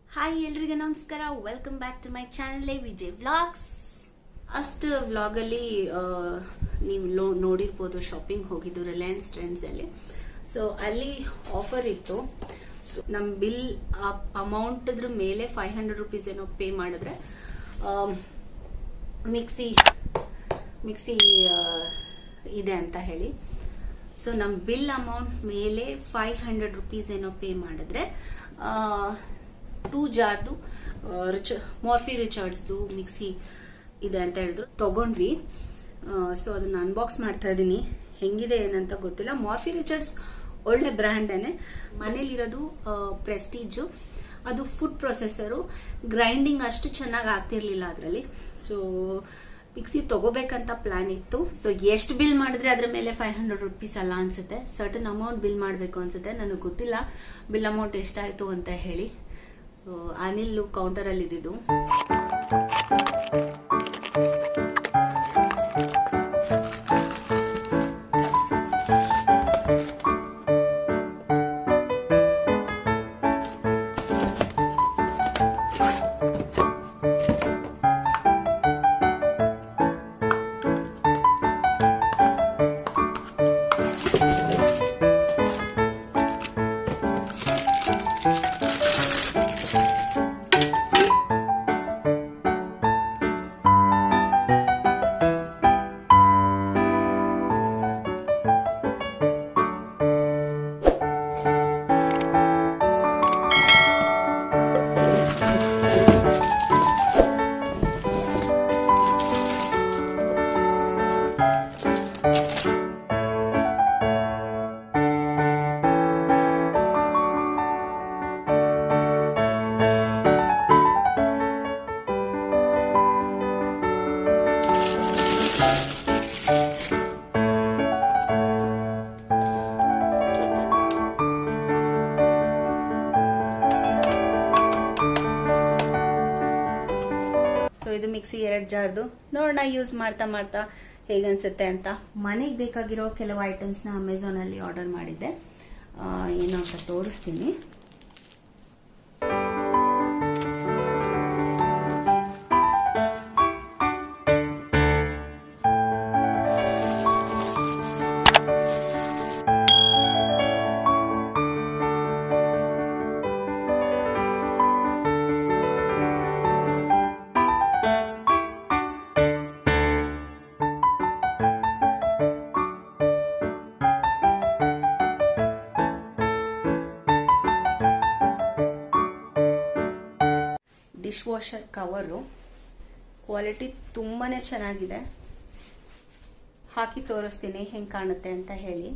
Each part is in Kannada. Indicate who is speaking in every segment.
Speaker 1: ಹಾಯ್ ಎಲ್ರಿಗೂ ನಮಸ್ಕಾರ welcome back to my channel Vijay vlogs ಅಷ್ಟು ವ್ಲಾಗಲ್ಲಿ ನೀವು ಲೋ ನೋಡಿರ್ಬೋದು ಶಾಪಿಂಗ್ ಹೋಗಿದ್ದು ರಿಲಯನ್ಸ್ ಟ್ರೆಂಡ್ಸಲ್ಲಿ ಸೊ ಅಲ್ಲಿ ಆಫರ್ ಇತ್ತು ಸೊ ನಮ್ಮ ಬಿಲ್ ಅಮೌಂಟ್ ಅದ್ರ ಮೇಲೆ ಫೈವ್ ಹಂಡ್ರೆಡ್ ರುಪೀಸ್ ಏನೋ ಪೇ ಮಾಡಿದ್ರೆ ಮಿಕ್ಸಿ ಮಿಕ್ಸಿ ಇದೆ ಅಂತ ಹೇಳಿ ಸೊ ನಮ್ಮ ಬಿಲ್ ಅಮೌಂಟ್ ಮೇಲೆ ಫೈವ್ ಹಂಡ್ರೆಡ್ ರುಪೀಸ್ ಏನೋ ಪೇ ಮಾಡಿದ್ರೆ ಟೂ ಜಾರ್ದು ರಿಚ ಮಾರ್ಫಿ ರಿಚರ್ಡ್ಸ್ದು ಮಿಕ್ಸಿ ಇದೆ ಅಂತ ಹೇಳಿದ್ರು ತಗೊಂಡ್ವಿ ಸೊ ಅದನ್ನ ಅನ್ಬಾಕ್ಸ್ ಮಾಡ್ತಾ ಇದ್ದೀನಿ ಹೆಂಗಿದೆ ಏನಂತ ಗೊತ್ತಿಲ್ಲ ಮಾರ್ಫಿ ರಿಚರ್ಡ್ಸ್ ಒಳ್ಳೆ ಬ್ರ್ಯಾಂಡೇನೆ ಮನೇಲಿರೋದು ಪ್ರೆಸ್ಟೀಜು ಅದು ಫುಡ್ ಪ್ರೊಸೆಸರು ಗ್ರೈಂಡಿಂಗ್ ಅಷ್ಟು ಚೆನ್ನಾಗಿ ಆಗ್ತಿರ್ಲಿಲ್ಲ ಅದರಲ್ಲಿ ಸೊ ಮಿಕ್ಸಿ ತಗೋಬೇಕಂತ ಪ್ಲಾನ್ ಇತ್ತು ಸೊ ಎಷ್ಟು ಬಿಲ್ ಮಾಡಿದ್ರೆ ಅದ್ರ ಮೇಲೆ ಫೈವ್ ಹಂಡ್ರೆಡ್ ರುಪೀಸ್ ಅಲ್ಲ ಅನ್ಸುತ್ತೆ ಸರ್ಟನ್ ಅಮೌಂಟ್ ಬಿಲ್ ಮಾಡಬೇಕು ಅನ್ಸುತ್ತೆ ನನಗೆ ಗೊತ್ತಿಲ್ಲ ಬಿಲ್ ಅಮೌಂಟ್ ಎಷ್ಟಾಯ್ತು ಅಂತ ಹೇಳಿ ಸೊ ಅನಿಲ್ ಕೌಂಟರ್ ಅಲ್ಲಿ ಇದ್ದಿದ್ದು ಸೊ ಇದು ಮಿಕ್ಸಿ ಎರಡು ಜಾರ್ದು ನೋಡೋಣ ಯೂಸ್ ಮಾಡ್ತಾ ಮಾಡ್ತಾ ಹೇಗನ್ಸುತ್ತೆ ಅಂತ ಮನೆಗೆ ಬೇಕಾಗಿರೋ ಕೆಲವು ಐಟಮ್ಸ್ನ ಅಮೆಝಾನಲ್ಲಿ ಆರ್ಡರ್ ಮಾಡಿದ್ದೆ ಆ, ಏನು ಅಂತ ತೋರಿಸ್ತೀನಿ ಡಿಶ್ ವಾಷರ್ ಕವರು ಕ್ವಾಲಿಟಿ ತುಂಬಾನೇ ಚೆನ್ನಾಗಿದೆ ಹಾಕಿ ತೋರಿಸ್ತೀನಿ ಹೆಂಗ್ ಕಾಣುತ್ತೆ ಅಂತ ಹೇಳಿ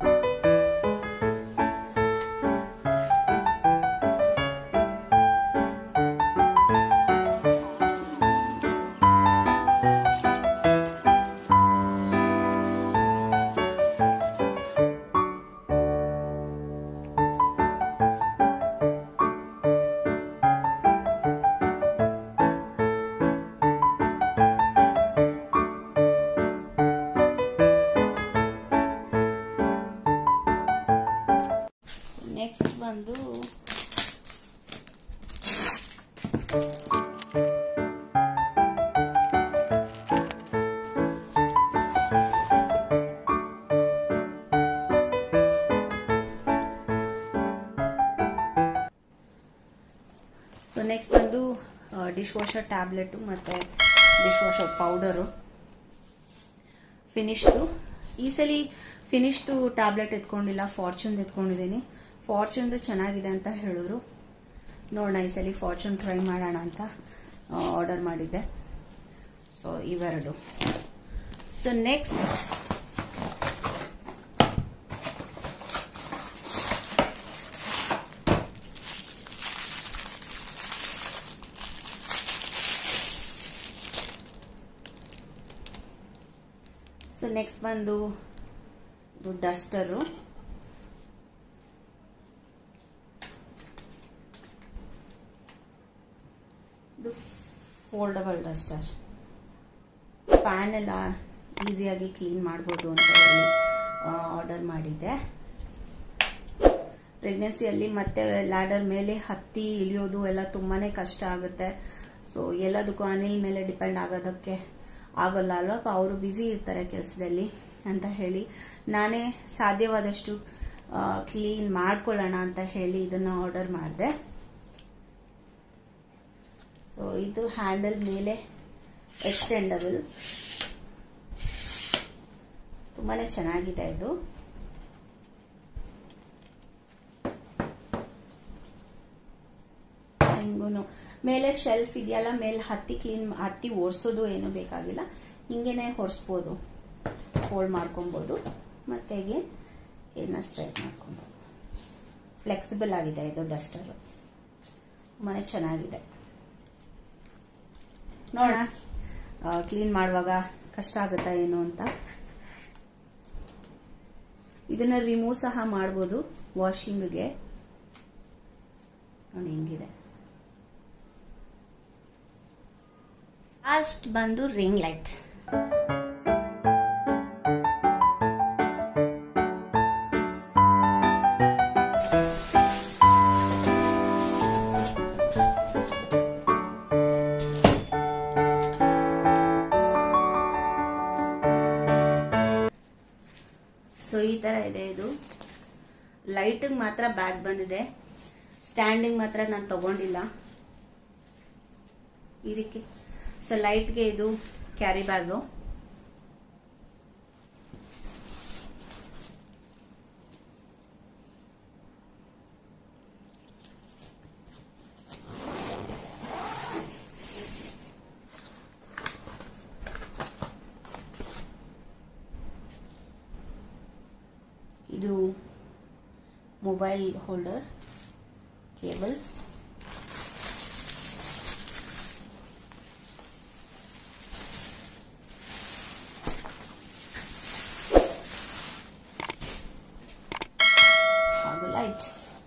Speaker 1: ನೆಕ್ಸ್ಟ್ ಬಂದು ಸೊ ನೆಕ್ಸ್ಟ್ ಬಂದು ಡಿಶ್ ವಾಷರ್ ಟ್ಯಾಬ್ಲೆಟ್ ಮತ್ತೆ ಡಿಶ್ ವಾಷರ್ ಪೌಡರು ಫಿನಿಶ್ದು ಈ ಸಲ ಫಿನಿಶ್ದು ಟ್ಯಾಬ್ಲೆಟ್ ಎತ್ಕೊಂಡಿಲ್ಲ ಫಾರ್ಚೂನ್ ಎತ್ಕೊಂಡಿದ್ದೀನಿ ಫಾರ್ಚೂನ್ದು ಚೆನ್ನಾಗಿದೆ ಅಂತ ಹೇಳಿದ್ರು ನೋಡೋಣ ಈ ಸಲ ಫಾರ್ಚೂನ್ ಟ್ರೈ ಮಾಡೋಣ ಅಂತ ಆರ್ಡರ್ ಮಾಡಿದ್ದೆ ಸೊ ಇವೆರಡು ಸೊ ನೆಕ್ಸ್ಟ್ ಸೊ ನೆಕ್ಸ್ಟ್ ಬಂದು ಡಸ್ಟರು ಇದು ಫೋಲ್ಡಬಲ್ ಡಸ್ಟರ್ ಫ್ಯಾನ್ ಎಲ್ಲ ಈಸಿಯಾಗಿ ಕ್ಲೀನ್ ಮಾಡ್ಬೋದು ಅಂತ ಹೇಳಿ ಆರ್ಡರ್ ಮಾಡಿದ್ದೆ ಪ್ರೆಗ್ನೆನ್ಸಿಯಲ್ಲಿ ಮತ್ತೆ ಲ್ಯಾಡರ್ ಮೇಲೆ ಹತ್ತಿ ಇಳಿಯೋದು ಎಲ್ಲ ತುಂಬಾನೇ ಕಷ್ಟ ಆಗುತ್ತೆ ಸೊ ಎಲ್ಲದಕ್ಕೂ ಅನಿಲ್ ಮೇಲೆ ಡಿಪೆಂಡ್ ಆಗೋದಕ್ಕೆ ಆಗೋಲ್ಲ ಅಲ್ವಾ ಅವರು ಬ್ಯುಸಿ ಇರ್ತಾರೆ ಕೆಲಸದಲ್ಲಿ ಅಂತ ಹೇಳಿ ನಾನೇ ಸಾಧ್ಯವಾದಷ್ಟು ಕ್ಲೀನ್ ಮಾಡ್ಕೊಳ್ಳೋಣ ಅಂತ ಹೇಳಿ ಇದನ್ನ ಆರ್ಡರ್ ಮಾಡಿದೆ ಸೊ ಇದು ಹ್ಯಾಂಡಲ್ ಮೇಲೆ ಎಕ್ಸ್ಟೆಂಡಬಲ್ ತುಂಬಾನೇ ಚೆನ್ನಾಗಿದೆ ಇದು ಹಿಂಗೂನು ಮೇಲೆ ಶೆಲ್ಫ್ ಇದೆಯಲ್ಲ ಮೇಲೆ ಹತ್ತಿ ಕ್ಲೀನ್ ಹತ್ತಿ ಒರೆಸೋದು ಏನು ಬೇಕಾಗಿಲ್ಲ ಹಿಂಗೇನೆ ಹೊರಿಸ್ಬೋದು ಫೋಲ್ಡ್ ಮಾಡ್ಕೊಬೋದು ಮತ್ತೆ ಇದನ್ನ ಸ್ಟ್ರೈಟ್ ಮಾಡ್ಕೊಬೋದು ಫ್ಲೆಕ್ಸಿಬಲ್ ಆಗಿದೆ ಇದು ಡಸ್ಟರು ತುಂಬಾ ಚೆನ್ನಾಗಿದೆ ನೋಡೋಣ ಕ್ಲೀನ್ ಮಾಡುವಾಗ ಕಷ್ಟ ಆಗುತ್ತಾ ಏನು ಅಂತ ಇದನ್ನ ರಿಮೂವ್ ಸಹ ಮಾಡ್ಬೋದು ವಾಷಿಂಗ್ಗೆ ನೋಡಿ ಹಿಂಗಿದೆ ಲಾಸ್ಟ್ ಬಂದು ರಿಂಗ್ ಲೈಟ್ ಸೊ ಈ ತರ ಇದೆ ಇದು ಲೈಟ್ ಮಾತ್ರ ಬ್ಯಾಗ್ ಬಂದಿದೆ ಸ್ಟ್ಯಾಂಡಿಂಗ್ ಮಾತ್ರ ನಾನು ತಗೊಂಡಿಲ್ಲ ಇದಕ್ಕೆ ಸೊ ಲೈಟ್ಗೆ ಇದು ಕ್ಯಾರಿ ಬ್ಯಾಗು ಇದು ಮೊಬೈಲ್ ಹೋಲ್ಡರ್ ಕೇಬಲ್ ಹಾಗೂ ಲೈಟ್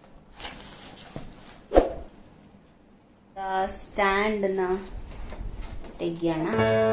Speaker 1: ಸ್ಟ್ಯಾಂಡ್ ನ ತೆಗಿಯೋಣ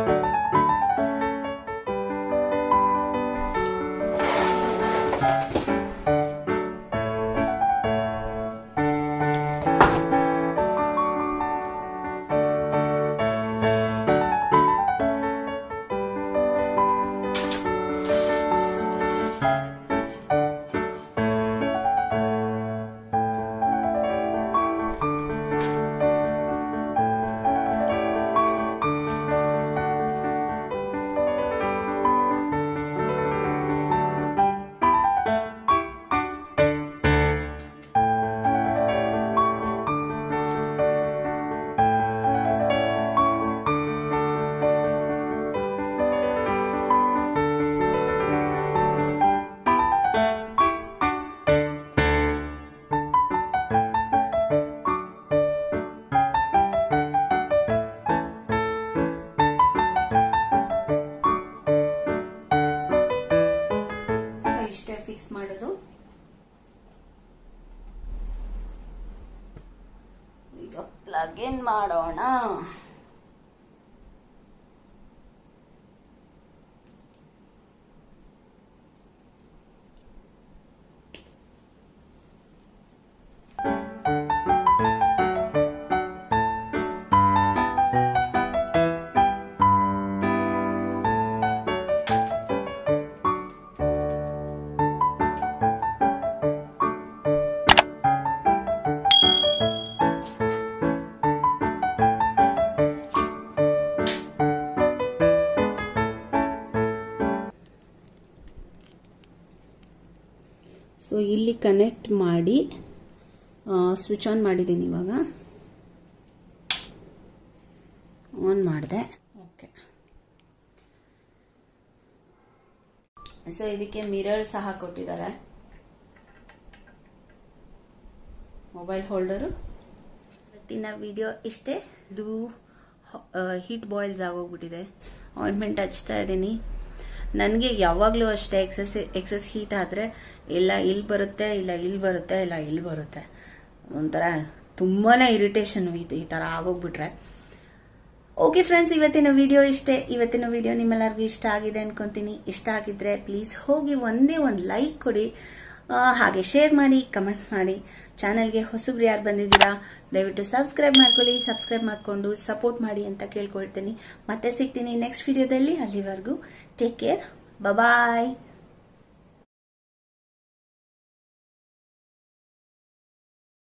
Speaker 1: ಸೊ ಇಷ್ಟೇ ಫಿಕ್ಸ್ ಮಾಡೋದು ಈಗ ಪ್ಲಗ್ ಇನ್ ಮಾಡೋಣ ಸೊ ಇಲ್ಲಿ ಕನೆಕ್ಟ್ ಮಾಡಿ ಸ್ವಿಚ್ ಆನ್ ಮಾಡಿದ್ದೀನಿ ಇವಾಗ ಆನ್ ಮಾಡಿದೆ ಓಕೆ ಸೊ ಇದಕ್ಕೆ ಮಿರರ್ ಸಹ ಕೊಟ್ಟಿದ್ದಾರೆ ಮೊಬೈಲ್ ಹೋಲ್ಡರು ಇವತ್ತಿನ ವಿಡಿಯೋ ಇಷ್ಟೇ ಇದು ಹೀಟ್ ಬಾಯ್ಲ್ಸ್ ಆಗೋಗ್ಬಿಟ್ಟಿದೆ ಆಯಿಂಟ್ಮೆಂಟ್ ಹಚ್ತಾ ಇದ್ದೀನಿ ನನಗೆ ಯಾವಾಗಲೂ ಅಷ್ಟೇ ಎಕ್ಸಸ್ ಎಕ್ಸಸ್ ಹೀಟ್ ಆದರೆ ಇಲ್ಲ ಇಲ್ಲಿ ಬರುತ್ತೆ ಇಲ್ಲ ಇಲ್ಲಿ ಬರುತ್ತೆ ಇಲ್ಲ ಇಲ್ಲಿ ಬರುತ್ತೆ ಒಂಥರ ತುಂಬಾನೇ ಇರಿಟೇಷನ್ ಇದು ಈ ಥರ ಆಗೋಗ್ಬಿಟ್ರೆ ಓಕೆ ಫ್ರೆಂಡ್ಸ್ ಇವತ್ತಿನ ವಿಡಿಯೋ ಇಷ್ಟೇ ಇವತ್ತಿನ ವಿಡಿಯೋ ನಿಮ್ಮೆಲ್ಲರಿಗೂ ಇಷ್ಟ ಆಗಿದೆ ಅನ್ಕೊಂತೀನಿ ಇಷ್ಟ ಆಗಿದ್ರೆ ಪ್ಲೀಸ್ ಹೋಗಿ ಒಂದೇ ಒಂದು ಲೈಕ್ ಕೊಡಿ ಆ, ಹಾಗೆ ಶೇರ್ ಮಾಡಿ ಕಮೆಂಟ್ ಮಾಡಿ ಚಾನಲ್ಗೆ ಹೊಸಬ್ರು ಯಾರು ಬಂದಿದ್ದೀರಾ ದಯವಿಟ್ಟು ಸಬ್ಸ್ಕ್ರೈಬ್ ಮಾಡ್ಕೊಳ್ಳಿ ಸಬ್ಸ್ಕ್ರೈಬ್ ಮಾಡಿಕೊಂಡು ಸಪೋರ್ಟ್ ಮಾಡಿ ಅಂತ ಕೇಳ್ಕೊಳ್ತೀನಿ ಮತ್ತೆ ಸಿಗ್ತೀನಿ ನೆಕ್ಸ್ಟ್ ವಿಡಿಯೋದಲ್ಲಿ ಅಲ್ಲಿವರೆಗೂ ಟೇಕ್ ಕೇರ್ ಬಾಯ್